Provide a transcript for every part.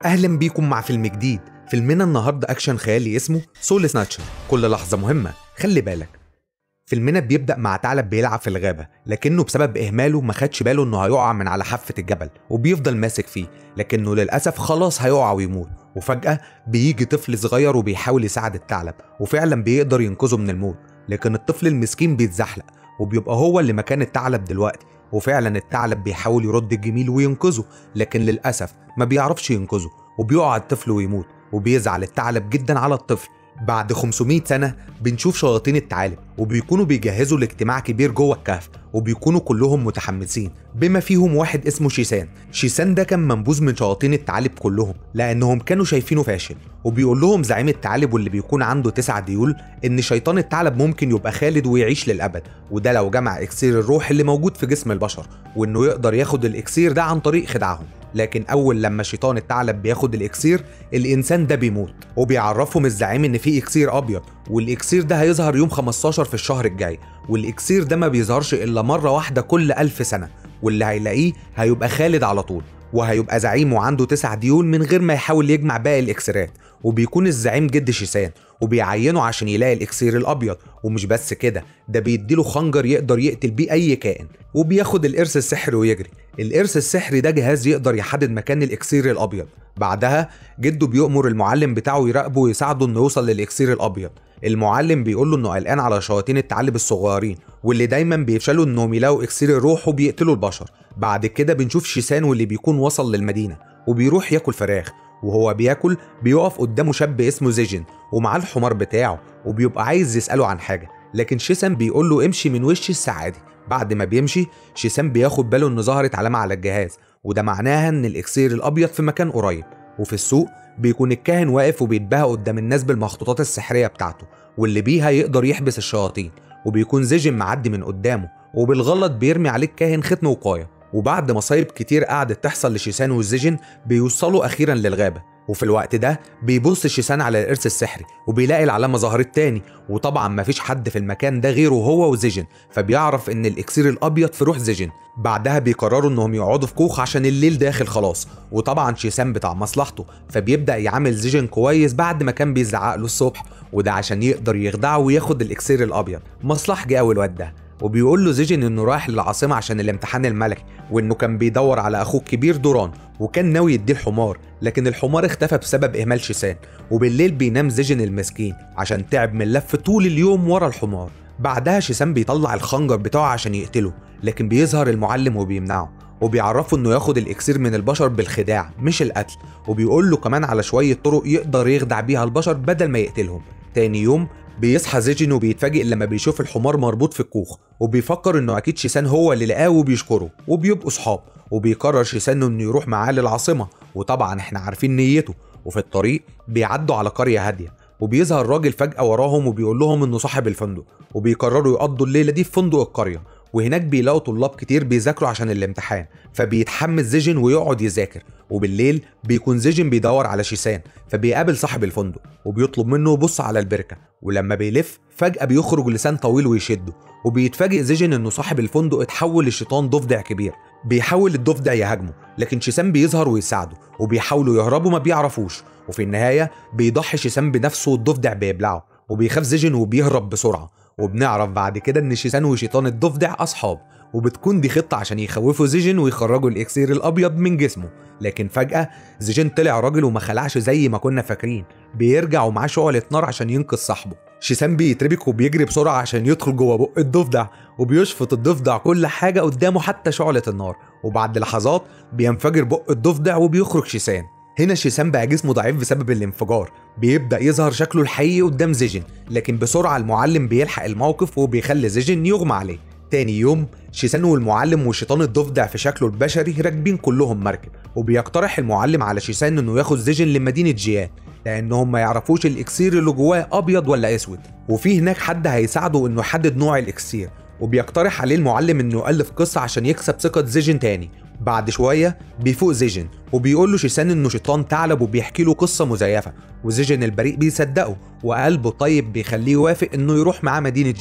اهلا بيكم مع فيلم جديد فيلمنا النهارده اكشن خيالي اسمه سول سناتشر كل لحظه مهمه خلي بالك فيلمنا بيبدا مع ثعلب بيلعب في الغابه لكنه بسبب اهماله ما خدش باله انه هيقع من على حافه الجبل وبيفضل ماسك فيه لكنه للاسف خلاص هيقع ويموت وفجاه بيجي طفل صغير وبيحاول يساعد الثعلب وفعلا بيقدر ينقذه من الموت لكن الطفل المسكين بيتزحلق وبيبقى هو اللي مكان الثعلب دلوقتي وفعلا الثعلب بيحاول يرد الجميل وينقذه لكن للاسف ما بيعرفش ينقذه وبيقع الطفل ويموت وبيزعل الثعلب جدا على الطفل بعد 500 سنة بنشوف شياطين الثعالب وبيكونوا بيجهزوا لاجتماع كبير جوه الكهف وبيكونوا كلهم متحمسين بما فيهم واحد اسمه شيسان شيسان ده كان منبوذ من شياطين الثعالب كلهم لانهم كانوا شايفينه فاشل وبيقول لهم زعيم الثعالب واللي بيكون عنده تسع ديول ان شيطان الثعلب ممكن يبقى خالد ويعيش للابد وده لو جمع اكسير الروح اللي موجود في جسم البشر وانه يقدر ياخد الاكسير ده عن طريق خداعهم لكن اول لما شيطان الثعلب بياخد الاكسير الانسان ده بيموت وبيعرفهم الزعيم ان في اكسير ابيض والاكسير ده هيظهر يوم 15 في الشهر الجاي والاكسير ده ما بيظهرش الا مره واحده كل ألف سنه واللي هيلاقيه هيبقى خالد على طول وهيبقى زعيم وعنده تسع ديون من غير ما يحاول يجمع باقي الاكسيرات وبيكون الزعيم جد شيسان وبيعينه عشان يلاقي الاكسير الابيض ومش بس كده ده بيديله خنجر يقدر يقتل بيه اي كائن وبياخد الارث السحري ويجري الارث السحري ده جهاز يقدر يحدد مكان الاكسير الابيض بعدها جده بيأمر المعلم بتاعه يراقبه ويساعده انه يوصل للاكسير الابيض المعلم بيقول له انه قلقان على شياطين الثعالب الصغيرين واللي دايما بيفشلوا انهم يلاقوا اكسير الروح وبيقتلوا البشر بعد كده بنشوف شيسان واللي بيكون وصل للمدينه وبيروح ياكل فراخ وهو بياكل بيقف قدامه شاب اسمه زيجن ومعاه الحمار بتاعه وبيبقى عايز يسأله عن حاجة لكن شيسان بيقول له امشي من وش السعادة بعد ما بيمشي شيسان بياخد باله ان ظهرت علامة على الجهاز وده معناها ان الاكسير الابيض في مكان قريب وفي السوق بيكون الكاهن واقف وبيتباهى قدام الناس بالمخطوطات السحرية بتاعته واللي بيها يقدر يحبس الشياطين وبيكون زيجن معدي من قدامه وبالغلط بيرمي عليه الكاهن ختم وقاية وبعد مصايب كتير قعدت تحصل لشيسان والزيجن بيوصلوا اخيرا للغابه وفي الوقت ده بيبص شيسان على الارث السحري وبيلاقي العلامه ظهرت تاني وطبعا مفيش حد في المكان ده غيره هو وزيجن فبيعرف ان الاكسير الابيض في روح زيجن بعدها بيقرروا انهم يقعدوا في كوخ عشان الليل داخل خلاص وطبعا شيسان بتاع مصلحته فبيبدا يعامل زيجن كويس بعد ما كان بيزعق له الصبح وده عشان يقدر يخدعه وياخد الاكسير الابيض مصلحجي قوي الواد ده وبيقول له زيجن انه رايح للعاصمه عشان الامتحان الملكي وانه كان بيدور على اخوه الكبير دوران وكان ناوي يديه الحمار لكن الحمار اختفى بسبب اهمال شيسان وبالليل بينام زيجن المسكين عشان تعب من اللف طول اليوم ورا الحمار بعدها شيسان بيطلع الخنجر بتاعه عشان يقتله لكن بيظهر المعلم وبيمنعه وبيعرفه انه ياخد الاكسير من البشر بالخداع مش القتل وبيقول له كمان على شويه طرق يقدر يخدع بيها البشر بدل ما يقتلهم تاني يوم بيصحى زيجن وبيتفاجئ لما بيشوف الحمار مربوط في الكوخ وبيفكر انه اكيد شيسان هو اللي لقاه وبيشكره وبيبقوا صحاب وبيقرر شيسان انه يروح معاه للعاصمه وطبعا احنا عارفين نيته وفي الطريق بيعدوا على قريه هاديه وبيظهر راجل فجاه وراهم وبيقول لهم انه صاحب الفندق وبيقرروا يقضوا الليله دي في فندق القريه وهناك بيلاقوا طلاب كتير بيذاكروا عشان الامتحان فبيتحمس زيجن ويقعد يذاكر وبالليل بيكون زيجن بيدور على شيسان فبيقابل صاحب الفندق وبيطلب منه يبص على البركه ولما بيلف فجاه بيخرج لسان طويل ويشده وبيتفاجئ زيجن انه صاحب الفندق اتحول لشيطان ضفدع كبير بيحاول الضفدع يهاجمه لكن شيسان بيظهر ويساعده وبيحاولوا يهربوا ما بيعرفوش وفي النهايه بيضحي شيسان بنفسه والضفدع بيبلعه وبيخاف زيجن وبيهرب بسرعه وبنعرف بعد كده ان شيسان وشيطان الضفدع اصحاب وبتكون دي خطة عشان يخوفوا زيجن ويخرجوا الإكسير الأبيض من جسمه لكن فجأة زيجن طلع راجل وما خلعش زي ما كنا فاكرين بيرجع ومعاه شعلة نار عشان ينقذ صاحبه شيسان بيتربك وبيجري بسرعة عشان يدخل جوه بق الضفدع وبيشفط الضفدع كل حاجة قدامه حتى شعلة النار وبعد لحظات بينفجر بق الضفدع وبيخرج شيسان هنا شيسان بقى جسمه ضعيف بسبب الانفجار بيبدأ يظهر شكله الحقيقي قدام زيجن لكن بسرعة المعلم بيلحق الموقف وبيخلي زيجن يغمى عليه تاني يوم شيسان والمعلم وشيطان الضفدع في شكله البشري راكبين كلهم مركب وبيقترح المعلم على شيسان انه ياخد زيجن لمدينة جيان لانهم ما يعرفوش الاكسير اللي جواه ابيض ولا اسود وفي هناك حد هيساعده انه يحدد نوع الاكسير وبيقترح عليه المعلم انه يؤلف قصه عشان يكسب ثقه زيجن تاني بعد شويه بيفوق زيجن وبيقول له شيسان انه شيطان ثعلب وبيحكي له قصه مزيفه وزيجن البريء بيصدقه وقلبه طيب بيخليه يوافق انه يروح معاه مدينه جيان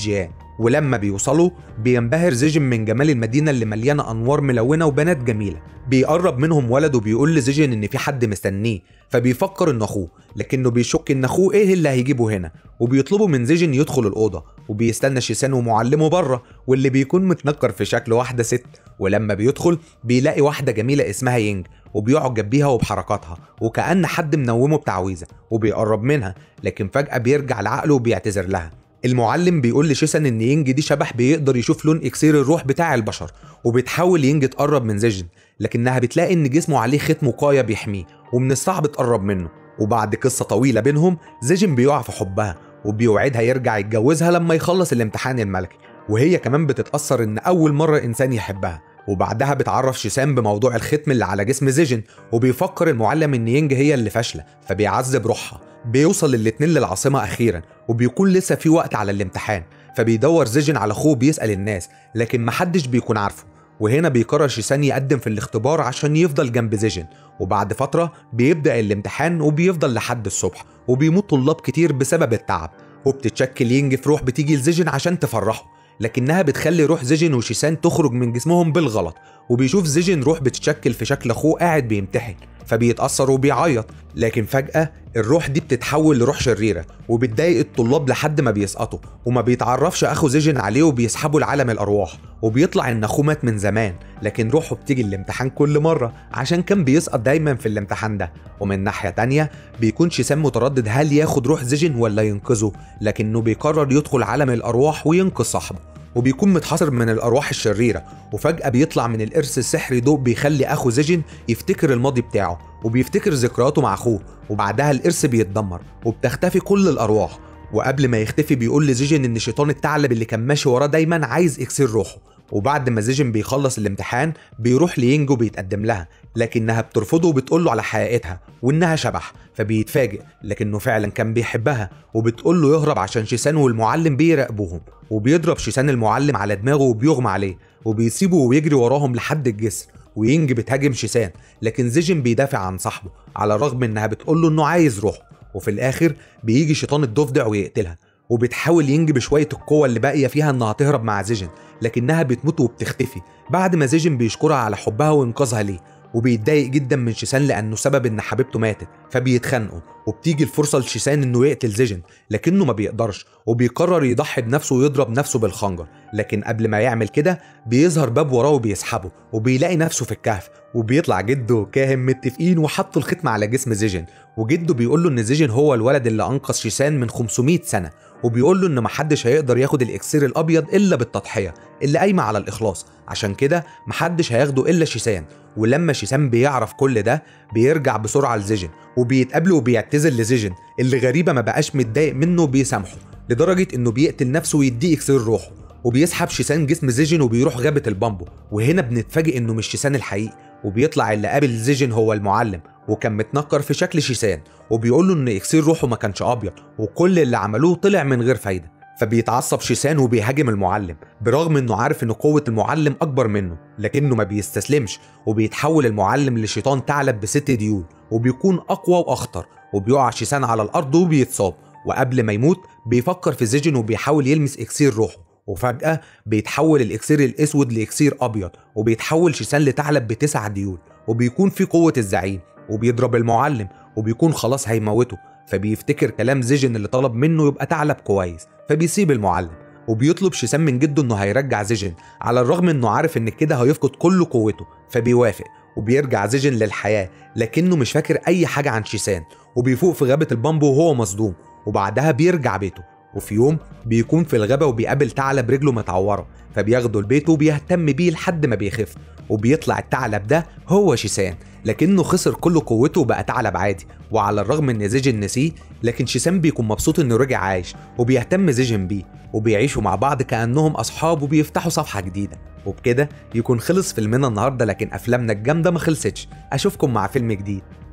ولما بيوصلوا بينبهر زيجن من جمال المدينة اللي مليانة أنوار ملونة وبنات جميلة بيقرب منهم ولد وبيقول لزيجن إن في حد مستنيه فبيفكر إنه أخوه لكنه بيشك إن أخوه إيه اللي هيجيبه هنا وبيطلبوا من زيجن يدخل الأوضة وبيستنى شيسان ومعلمه بره واللي بيكون متنكر في شكل واحدة ست ولما بيدخل بيلاقي واحدة جميلة اسمها ينج وبيعجب بيها وبحركاتها وكأن حد منومه بتعويذة وبيقرب منها لكن فجأة بيرجع لعقله وبيعتذر لها المعلم بيقول لشيسان ان ينج دي شبح بيقدر يشوف لون اكسير الروح بتاع البشر وبتحاول ينج تقرب من زيجن لكنها بتلاقي ان جسمه عليه ختم وقايه بيحميه ومن الصعب تقرب منه وبعد قصه طويله بينهم زيجن بيقع في حبها وبيوعدها يرجع يتجوزها لما يخلص الامتحان الملكي وهي كمان بتتاثر ان اول مره انسان يحبها وبعدها بتعرف شيسان بموضوع الختم اللي على جسم زيجن وبيفكر المعلم ان ينج هي اللي فاشله فبيعذب روحها بيوصل الاتنين للعاصمة أخيرا وبيكون لسه في وقت على الامتحان فبيدور زيجن على أخوه بيسأل الناس لكن محدش بيكون عارفه وهنا بيقرر شيسان يقدم في الاختبار عشان يفضل جنب زيجن وبعد فترة بيبدأ الامتحان وبيفضل لحد الصبح وبيموت طلاب كتير بسبب التعب وبتتشكل ينج في روح بتيجي لزيجن عشان تفرحه لكنها بتخلي روح زيجن وشيسان تخرج من جسمهم بالغلط وبيشوف زيجن روح بتتشكل في شكل اخوه قاعد بيمتحن فبيتأثر وبيعيط لكن فجأة الروح دي بتتحول لروح شريرة وبتضايق الطلاب لحد ما بيسقطوا وما بيتعرفش أخو زيجن عليه وبيسحبوا لعالم الأرواح وبيطلع إن أخوه مات من زمان لكن روحه بتيجي الامتحان كل مرة عشان كان بيسقط دايما في الامتحان ده ومن ناحية تانية بيكون شيسام متردد هل ياخد روح زيجن ولا ينقذه لكنه بيقرر يدخل عالم الأرواح وينقذ صاحبه وبيكون متحاصر من الارواح الشريره وفجاه بيطلع من الارث السحري ضوء بيخلي اخو زيجن يفتكر الماضي بتاعه وبيفتكر ذكرياته مع اخوه وبعدها الارث بيتدمر وبتختفي كل الارواح وقبل ما يختفي بيقول لزيجن ان شيطان الثعلب اللي كان ماشي وراه دايما عايز اكسير روحه وبعد ما زيجن بيخلص الامتحان بيروح لينجو بيتقدم لها لكنها بترفضه وبتقول له على حقيقتها وانها شبح فبيتفاجئ لكنه فعلا كان بيحبها وبتقول له يهرب عشان شيسان والمعلم بيراقبوهم وبيضرب شيسان المعلم على دماغه وبيغمى عليه وبيسيبه ويجري وراهم لحد الجسر وينج بتهاجم شيسان لكن زيجن بيدافع عن صاحبه على الرغم انها بتقول له انه عايز روحه وفي الاخر بيجي شيطان الضفدع ويقتلها وبتحاول ينج بشوية القوة اللي باقية فيها انها تهرب مع زيجن لكنها بتموت وبتختفي بعد ما زيجن بيشكرها على حبها وانقاذها ليه وبيتضايق جدا من شيسان لانه سبب ان حبيبته ماتت فبيتخانقوا وبتيجي الفرصه لشيسان انه يقتل زيجن لكنه ما بيقدرش وبيقرر يضحي بنفسه ويضرب نفسه بالخنجر لكن قبل ما يعمل كده بيظهر باب وراه وبيسحبه وبيلاقي نفسه في الكهف وبيطلع جده وكاهن متفقين وحطوا الختم على جسم زيجن وجده بيقول له ان زيجن هو الولد اللي انقذ شيسان من 500 سنه وبيقول له ان محدش هيقدر ياخد الاكسير الابيض الا بالتضحيه اللي قايمه على الاخلاص عشان كده محدش هياخده الا شيسان ولما شيسان بيعرف كل ده بيرجع بسرعه لزيجن وبيتقابلوا وبيعتذر لزيجن اللي غريبه ما بقاش متضايق منه وبيسامحه لدرجه انه بيقتل نفسه ويديه اكسير روحه وبيسحب شيسان جسم زيجن وبيروح غابه البامبو وهنا بنتفاجئ انه مش شيسان الحقيقي وبيطلع اللي قابل زيجن هو المعلم وكان متنكر في شكل شيسان وبيقول له ان اكسير روحه ما كانش ابيض وكل اللي عملوه طلع من غير فايده فبيتعصب شيسان وبيهاجم المعلم برغم انه عارف ان قوة المعلم اكبر منه لكنه ما بيستسلمش وبيتحول المعلم لشيطان ثعلب بست ديول وبيكون اقوى واخطر وبيقع شيسان على الارض وبيتصاب وقبل ما يموت بيفكر في زيجن وبيحاول يلمس اكسير روحه وفجأة بيتحول الاكسير الاسود لاكسير ابيض وبيتحول شيسان لثعلب بتسع ديول وبيكون في قوة الزعيم وبيضرب المعلم وبيكون خلاص هيموته فبيفتكر كلام زيجن اللي طلب منه يبقى ثعلب كويس فبيسيب المعلم وبيطلب شيسان من جده انه هيرجع زيجن على الرغم انه عارف ان كده هيفقد كل قوته فبيوافق وبيرجع زيجن للحياة لكنه مش فاكر أي حاجة عن شيسان وبيفوق في غابة البامبو وهو مصدوم وبعدها بيرجع بيته وفي يوم بيكون في الغابة وبيقابل ثعلب رجله متعورة فبياخده لبيته وبيهتم بيه لحد ما بيخف وبيطلع الثعلب ده هو شيسان لكنه خسر كل قوته وبقى ثعلب عادي وعلى الرغم ان زيجن نسيه لكن شيسان بيكون مبسوط انه رجع عايش وبيهتم زيجن بيه وبيعيشوا مع بعض كانهم اصحاب وبيفتحوا صفحه جديده وبكده يكون خلص فيلمنا النهارده لكن افلامنا الجامده ما خلصتش اشوفكم مع فيلم جديد